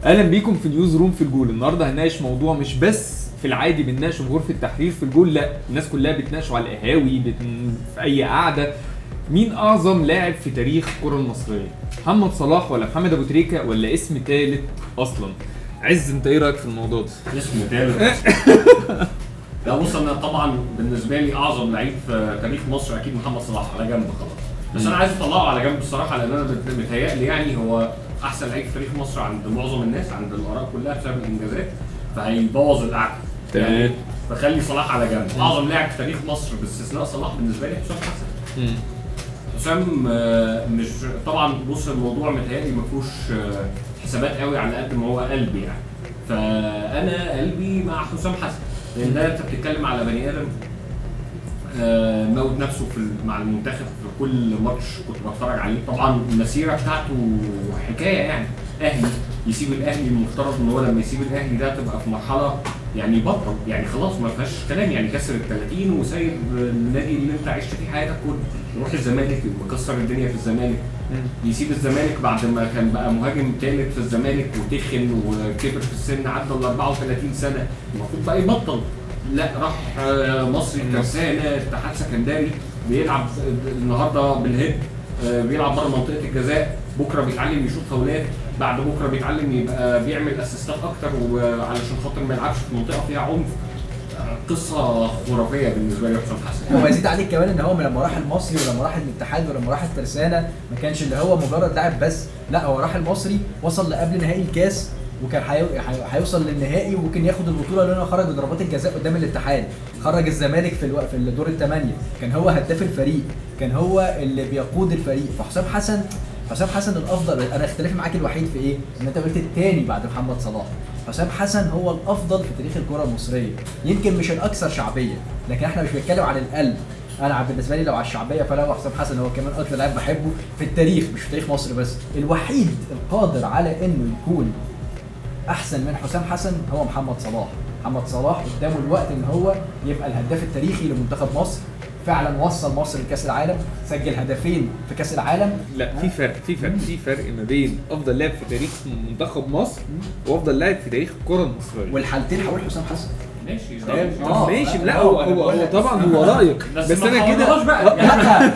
اهلا بيكم في نيوز روم في الجول النهارده هنناقش موضوع مش بس في العادي بنناقشه في غرفه التحرير في الجول لا الناس كلها بتناقشه على القهاوي بت... في اي قعده مين اعظم لاعب في تاريخ الكره المصريه محمد صلاح ولا محمد ابو تريكه ولا اسم ثالث اصلا عز انت ايه رايك في الموضوع ده اسم ثالث لا بص انا طبعا بالنسبه لي اعظم لعيب في تاريخ مصر اكيد محمد صلاح على جنب خلاص بس انا عايز اطلعه على جنب الصراحه لان انا بت- متهيألي يعني هو احسن لعيب في تاريخ مصر عند معظم الناس عند الاراء كلها بسبب الانجازات فهيبوظ القعده تمام. يعني فخلي صلاح على جنب اعظم لاعب في تاريخ مصر باستثناء صلاح بالنسبه لي حسام حسن مم. حسام آه، مش طبعا بص الموضوع متهيألي ما فيهوش آه، حسابات قوي على قد ما هو قلبي يعني فانا قلبي مع حسام حسن لان ده انت بتتكلم على بني ادم آه، موت نفسه في ال- مع المنتخب في كل ماتش كنت بتفرج عليه طبعا المسيره بتاعته حكايه يعني اهلي يسيب الاهلي المفترض ان هو لما يسيب الاهلي ده تبقى في مرحله يعني بطل يعني خلاص ما فيهاش كلام يعني كسر ال 30 وسايب النادي اللي انت عشت فيه حياتك كله يروح الزمالك يبقى مكسر الدنيا في الزمالك يسيب الزمالك بعد ما كان بقى مهاجم ثالث في الزمالك وتخن وكبر في السن عدى ال 34 سنه المفروض بقى يبطل لا راح آه، مصري ترسانه اتحاد سكندري بيلعب النهارده بالهيد آه، بيلعب بره منطقه الجزاء بكره بيتعلم يشوط فاولات بعد بكره بيتعلم يبقى بيعمل اسيستات اكتر وعلشان خاطر ما يلعبش في منطقه فيها عنف آه، قصه خرافيه بالنسبه لي حسام حسن هو يزيد عليك كمان ان هو لما راح المصري ولما راح الاتحاد ولما راح الترسانه ما كانش اللي هو مجرد لاعب بس لا هو راح المصري وصل لقبل نهائي الكاس وكان هي- هي- هيوصل للنهائي وممكن ياخد البطوله لانه خرج بضربات الجزاء قدام الاتحاد خرج الزمالك في الوقت في الدور الثمانيه كان هو هداف الفريق كان هو اللي بيقود الفريق فحسام حسن حسام حسن الافضل انا اختلافي معاك الوحيد في ايه؟ ان انت قلت الثاني بعد محمد صلاح حسام حسن هو الافضل في تاريخ الكره المصريه يمكن مش الاكثر شعبيه لكن احنا مش بنتكلم عن القلب انا بالنسبه لي لو على الشعبيه فلا هو حسام حسن هو كمان اكتر لاعب بحبه في التاريخ مش في تاريخ مصر بس الوحيد القادر على انه يكون احسن من حسام حسن هو محمد صلاح محمد صلاح قدامه الوقت ان هو يبقى الهداف التاريخي لمنتخب مصر فعلا وصل مصر لكاس العالم سجل هدفين في كاس العالم لا في فرق في فرق في فرق ما بين افضل لاعب في تاريخ منتخب مصر وافضل لاعب في تاريخ الكره المصريه والحالتين هقول حسام حسن ماشي تمام آه. ماشي لا هو- هو أنا هو, بقول هو لك. طبعا هو رايك بس بس ما انا حاولناش كده بقى. آه، لا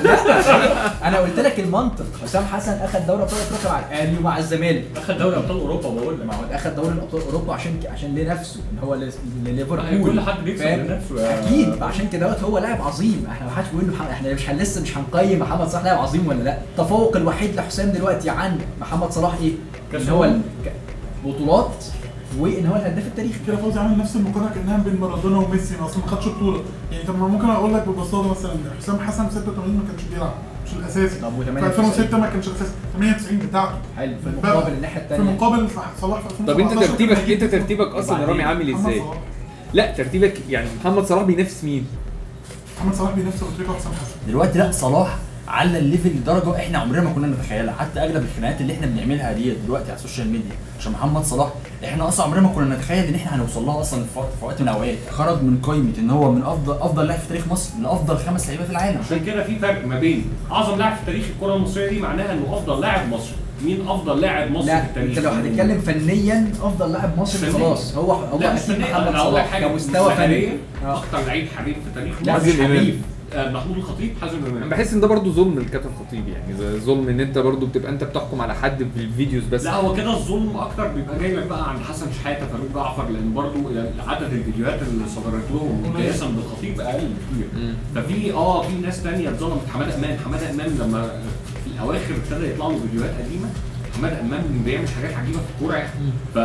لا انا قلت لك المنطق حسام حسن اخذ دوري ابطال افريقيا مع الاهلي ومع الزمالك اخد دوري ابطال اوروبا بقول لك ما هو اخذ دوري الابطال اوروبا عشان عشان لنفسه ان هو ل- لليفربول كل حد بيكسب فاهم؟ لنفسه يا- اكيد فعشان كده دوت هو لاعب عظيم احنا ما حدش بيقول له- احنا مش هن- لسه مش هنقيم محمد صلاح لاعب عظيم ولا لا التفوق الوحيد لحسام دلوقتي عن محمد صلاح ايه؟ كأس ان هو الأمم. ال- ك- بطولات وان هو الهداف التاريخي كده فوزي عامل نفس المقارنه كانها بين مارادونا وميسي ما اصلا ما خدش بطوله يعني طب ما ممكن اقول لك ببساطه مثلا حسام حسن في 86 ما كانش بيلعب مش الاساسي طب و في 98 2006 ما كانش الاساسي 98 بتاعته حلو في المقابل الناحيه في الثانيه مقابل صلاح في 2017 طب انت كان ترتيبك هيجيب انت ترتيبك اصلا يا رامي عامل محمد ازاي؟ صلاح. لا ترتيبك يعني محمد صلاح بينافس مين؟ محمد صلاح بينافس ابو تريكه وحسام حسن دلوقتي لا صلاح على الليفل لدرجه احنا عمرنا ما كنا نتخيلها حتى اغلب الخناقات اللي احنا بنعملها دي دلوقتي على السوشيال ميديا عشان محمد صلاح احنا اصلا عمرنا ما كنا نتخيل ان احنا هنوصل لها اصلا في وقت في وقت من الاوقات خرج من قائمه ان هو من افضل افضل لاعب في تاريخ مصر لافضل خمس لعيبه في العالم عشان كده في فرق ما بين اعظم لاعب في تاريخ الكره المصريه دي معناها انه افضل لاعب مصري مين افضل لاعب مصري في لا التاريخ انت لو هتتكلم فنيا افضل لاعب مصري فنياً. خلاص هو هو لا مش اكيد فنيا محمد انا اقول لك صلاح حاجه كمستوى فني مهارية، آه. اكتر لعيب حريف في تاريخ لا مصر مش حازم إمام. حبيب آه، محمود الخطيب حازم انا امام بحس ان ده برضه ظلم للكابتن خطيب يعني زي ظلم ان انت برضه بتبقى انت بتحكم على حد بالفيديوز بس لا هو كده الظلم اكتر بيبقى جاي لك بقى عند حسن شحاته فاروق جعفر لان برضو عدد الفيديوهات اللي صدرت لهم مقياسا بالخطيب اقل بكتير مم. ففي اه في ناس تانية اتظلمت حماده امام حماده امام لما في الاواخر ابتدى يطلع له فيديوهات قديمه حماده امام بيعمل حاجات عجيبه في الكوره يعني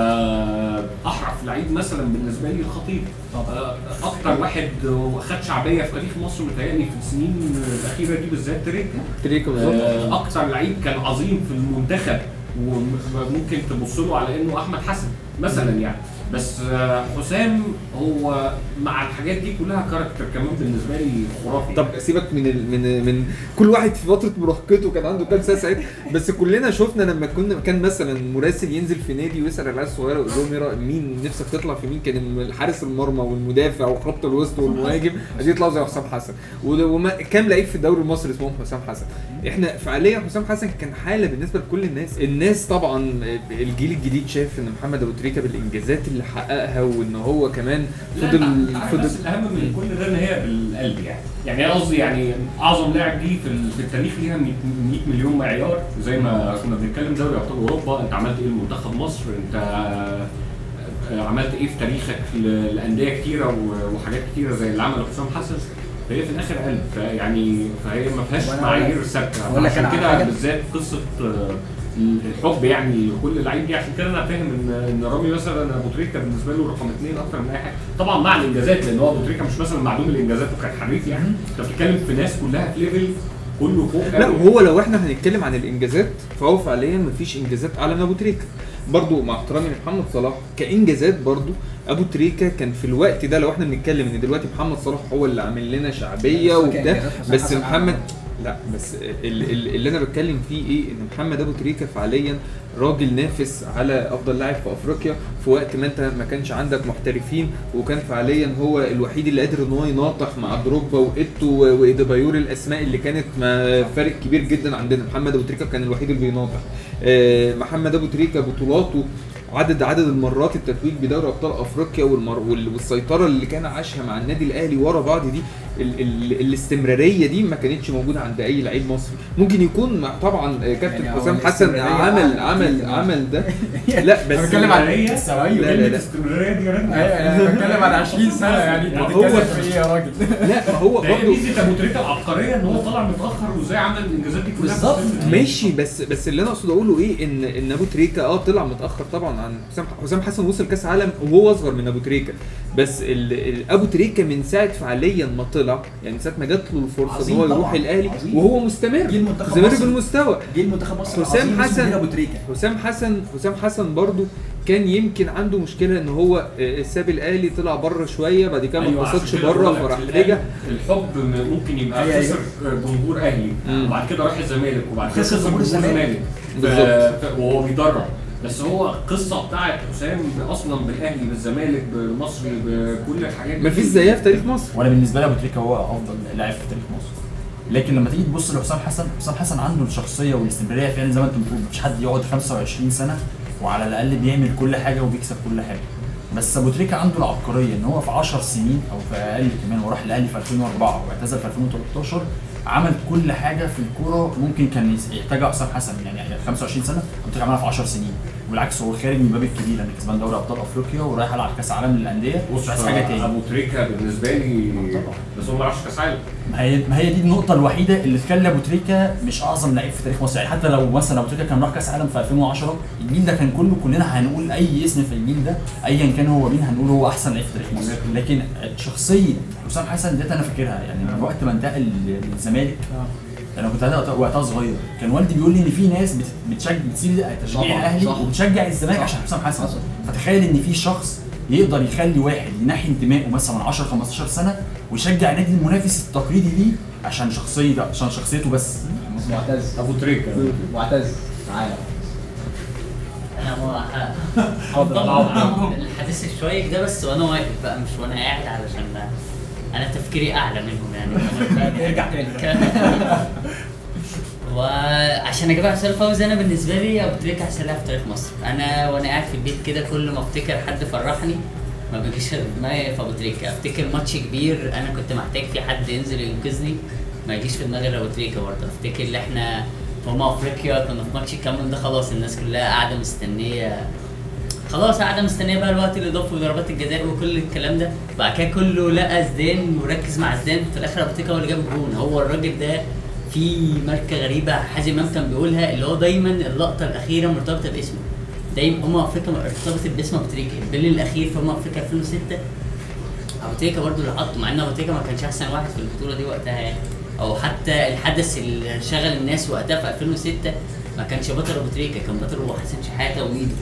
فاحرف لعيب مثلا بالنسبه لي الخطيب آه، اكتر واحد خد شعبيه في تاريخ مصر متهيألي في السنين الاخيره دي بالذات تريكا تريكا بالظبط آه، اكتر لعيب كان عظيم في المنتخب وممكن تبص له على انه احمد حسن مثلا يعني بس آه، حسام هو مع الحاجات دي كلها كاركتر كمان بالنسبه لي خرافي طب سيبك من ال... من من كل واحد في فتره مراهقته كان عنده كام سنه ساعتها بس كلنا شفنا لما كنا كان مثلا مراسل ينزل في نادي ويسال العيال الصغيره يقول لهم إيه رأي- مين نفسك تطلع في مين كان الحارس المرمى والمدافع وخط الوسط والمهاجم عايزين يطلعوا زي حسام حسن وده- وما كام لعيب في الدوري المصري اسمهم حسام حسن احنا فعليا حسام حسن كان حاله بالنسبه لكل الناس الناس طبعا الجيل الجديد شايف ان محمد ابو تريكه بالانجازات اللي حققها وان هو كمان لا، فضل انت عارف فضل بس الاهم من كل ده ان هي بالقلب يعني يعني انا قصدي يعني اعظم لاعب دي في ال- في التاريخ ليها 100 100 مليون معيار زي ما كنا بنتكلم دوري ابطال اوروبا انت عملت ايه لمنتخب مصر انت آه، عملت ايه في تاريخك ل- لانديه كتيره و- وحاجات كتيره زي اللي عمله حسام حسن فهي في الاخر قلب فيعني فهي ما فيهاش وأنا معايير ثابته أقول لك عشان أنا على كده حاجة. بالذات قصه آه، الحب يعني لكل لعيب دي عشان كده انا فاهم ان ان رامي مثلا ابو تريكه بالنسبه له رقم اثنين اكتر من اي حاجه طبعا مع الانجازات لان هو ابو تريكه مش مثلا معدوم الانجازات وكان حريف يعني انت بتتكلم في ناس كلها في ليفل كله فوق لا قوي. وهو لو احنا هنتكلم عن الانجازات فهو فعليا مفيش انجازات اعلى من ابو تريكه برضو مع احترامي لمحمد صلاح كانجازات برضو ابو تريكه كان في الوقت ده لو احنا بنتكلم ان دلوقتي محمد صلاح هو اللي عامل لنا شعبيه بس وبتاع كإنجازات حسام بس حسن محمد أعلى. لا بس ال- ال- اللي انا بتكلم فيه ايه ان محمد ابو تريكه فعليا راجل نافس على افضل لاعب في افريقيا في وقت ما انت ما كانش عندك محترفين وكان فعليا هو الوحيد اللي قادر ان هو يناطح مع دروجبا وايتو و- وايديبايور الاسماء اللي كانت ما فارق كبير جدا عندنا محمد ابو تريكه كان الوحيد اللي بيناطح آه، محمد ابو تريكه بطولاته عدد عدد المرات التتويج بدوري ابطال افريقيا والمر وال- والسيطره اللي كان عاشها مع النادي الاهلي ورا بعض دي ال ال الاستمراريه دي ما كانتش موجوده عند اي لعيب مصري ممكن يكون مع طبعا آه، كابتن يعني هو حسام حسن الاستمرارية عمل أعلى عمل كتير. عمل ده لا بس أنا بتكلم عن هي- السوايب لا، لا، كلمة لا. استمرارية دي يا ريت انا بتكلم عن 20 سنه يعني انت ما بتتكلم هو- في ايه يا راجل لا ما هو ده هي برضه ميزه ابو تريكه العبقريه ان هو طلع متاخر وازاي عمل الانجازات دي كلها بالظبط. في سن- ماشي بس بس اللي انا اقصد اقوله ايه ان ان ابو تريكه اه طلع متاخر طبعا عن حسام حسام حسن وصل كاس عالم وهو اصغر من ابو تريكه بس ال ال ابو تريكه من ساعه فعليا ما طلع يعني من ساعه ما جات له الفرصه ان عظيم هو يروح طبعاً، الاهلي عظيم. وهو مستمر جيل منتخب مستمر مصر. بالمستوى جيل منتخب مصر حسام العظيم اسمه حسن- جيل ابو تريكه حسام حسن حسام حسن برضو كان يمكن عنده مشكله ان هو آه، ساب الاهلي طلع بره شويه بعد كده ما أيوة، عشان اتبسطش كده بره بقول لك فراح الأهلي- رجع الحب م- ممكن يبقى أيوة، خسر جمهور اهلي مم. وبعد كده راح الزمالك وبعد كده خسر خسر جمهور جمهور الزمالك. الزمالك ف- بالظبط. ف- وهو بيدرب بس هو القصه بتاعت حسام اصلا بالاهلي بالزمالك بالمصري بكل الحاجات دي مفيش زيها في تاريخ مصر وانا بالنسبه لي ابو تريكه هو افضل لاعب في تاريخ مصر لكن لما تيجي تبص لحسام حسن حسام حسن عنده الشخصيه والاستمراريه فعلا زي ما انت بتقول مفيش حد يقعد 25 سنه وعلى الاقل بيعمل كل حاجه وبيكسب كل حاجه بس ابو تريكه عنده العبقريه ان هو في 10 سنين او في اقل كمان وراح الاهلي في 2004 واعتزل في 2013 عمل كل حاجه في الكوره ممكن كان يس- يحتاجها حسام حسن يعني يعني 25 سنه ابو تريكه عملها في 10 سنين وبالعكس هو خارج من باب الكبير يعني كسبان دوري ابطال افريقيا ورايح يلعب كاس عالم للانديه بص مش عايز حاجه تاني ابو تريكه بالنسبه لي طبعا. بس هو ما راحش كاس عالم ما هي ما هي دي النقطة الوحيدة اللي تخلي أبو تريكة مش أعظم لعيب في تاريخ مصر، يعني حتى لو مثلا أبو تريكة كان راح كأس عالم في 2010 الجيل ده كان كله كلنا هنقول أي اسم في الجيل ده أيا كان هو مين هنقول هو أحسن لعيب في تاريخ مصر، لكن شخصية حسام حسن ديت أنا فاكرها يعني من وقت ما انتقل للزمالك انا كنت وقتها- وقتها صغير كان والدي بيقول لي ان في ناس بت- بتشجع بتسيب تشجيع طبعاً، الاهلي صح. وبتشجع الزمالك صح. عشان حسام حسن حصل. فتخيل ان في شخص يقدر يخلي واحد ينحي انتمائه مثلا 10 15 سنه ويشجع النادي المنافس التقليدي ليه عشان شخصيه عشان شخصيته بس معتز ابو تريكه معتز تعالى انا هو اتفضل. هفضل الحديث الشويك ده بس وانا واقف بقى مش وانا قاعد علشان انا تفكيري اعلى منهم يعني ارجع تاني وعشان اجيب حسام فوزي انا بالنسبه لي ابو تريكه احسن لاعب في تاريخ مصر انا وانا قاعد في البيت كده كل ما افتكر حد فرحني ما بيجيش غير في دماغي في ابو تريكه افتكر ماتش كبير انا كنت محتاج فيه حد ينزل ينقذني ما يجيش في دماغي غير ابو تريكه برضه افتكر ان احنا في امم افريقيا كنا في ماتش الكاميرون ده خلاص الناس كلها قاعده مستنيه خلاص قاعده مستنيه بقى الوقت الاضافي وضربات الجزاء وكل الكلام ده بعد كده كله لقى زيدان وركز مع زيدان في الاخر ابو تريكه هو اللي جاب الجون هو الراجل ده في ماركه غريبه حازم امام كان بيقولها اللي هو دايما اللقطه الاخيره مرتبطه باسمه دايما امم افريقيا ارتبطت باسم ابو تريكه البيل الاخير في امم افريقيا 2006 ابو تريكه برضه اللي حطه مع ان ابو تريكه ما كانش احسن واحد في البطوله دي وقتها يعني او حتى الحدث اللي شغل الناس وقتها في 2006 ما كانش بطل ابو تريكه كان بطل هو حسن شحاته وايده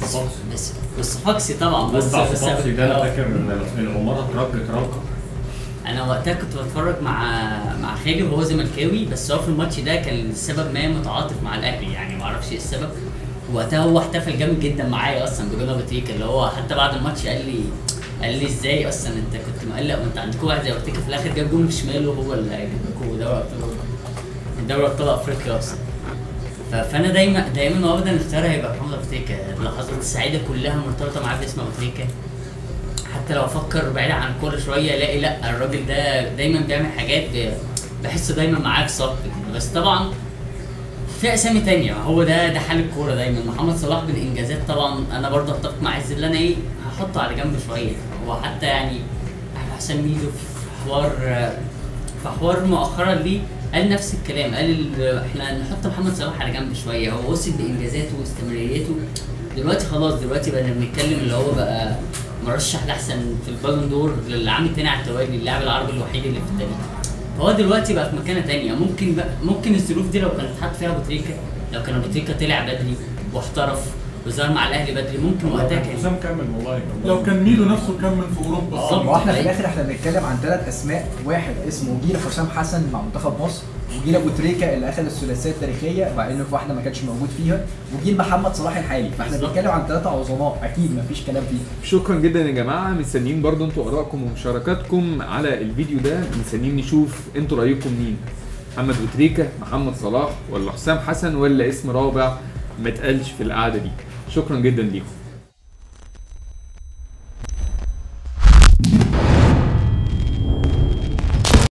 فوكسي بس بس فاكسي طبعا بس بص على بس- فوكسي ده انا آه. فاكر ان العماره اترجت رجه انا وقتها كنت بتفرج مع مع خالي وهو زملكاوي بس هو في الماتش ده كان لسبب ما متعاطف مع الاهلي يعني ما اعرفش ايه السبب وقتها هو احتفل جامد جدا معايا اصلا بجون ابو تريكه اللي هو حتى بعد الماتش قال لي قال لي ازاي اصلا انت كنت مقلق وانت عندكم واحد زي ابو تريكه في الاخر جاب جون بشماله هو اللي هيجيب لكم دوري ابطال دوري ابطال افريقيا اصلا ف- فانا دايما دايما وابدا اختياري هيبقى محمد ابو تريكه اللحظات السعيده كلها مرتبطه معاه باسم ابو تريكه حتى لو افكر بعيد عن الكوره شويه الاقي لا الراجل ده دايما بيعمل حاجات ب- بحسه دايما معاه في صف كده. بس طبعا في اسامي تانية هو ده ده حال الكوره دايما محمد صلاح بالانجازات طبعا انا برضه اتفق مع عز اللي انا ايه هحطه على جنب شويه هو حتى يعني احمد حسام ميدو في حوار في حوار مؤخرا ليه قال نفس الكلام قال ال- احنا نحط محمد صلاح على جنب شويه هو وصل بانجازاته واستمراريته دلوقتي خلاص دلوقتي بقى بنتكلم اللي هو بقى مرشح لاحسن في البالون دور للعام التاني على التوالي اللاعب العربي الوحيد اللي في التاريخ فهو دلوقتي بقى في مكانه تانية ممكن بقى ممكن الظروف دي لو كانت اتحط فيها ابو تريكه لو كان ابو تريكه طلع بدري واحترف وظهر مع الاهلي بدري ممكن وقتها كان حسام كمل والله كان لو كان ميدو نفسه كمل في اوروبا بالظبط. ما هو احنا في الاخر احنا بنتكلم عن ثلاث اسماء واحد اسمه جيل حسام حسن مع منتخب مصر وجيل ابو تريكه اللي اخذ الثلاثيه التاريخيه مع انه في واحده ما كانش موجود فيها وجيل محمد صلاح الحالي فاحنا بالظبط. بنتكلم عن ثلاثه عظماء اكيد ما فيش كلام فيه شكرا جدا يا جماعه مستنيين برضو انتوا ارائكم ومشاركاتكم على الفيديو ده مستنيين نشوف انتوا رايكم مين محمد بوتريكا محمد صلاح ولا حسام حسن ولا اسم رابع ما اتقالش في القعده دي شكرا جدا ليكم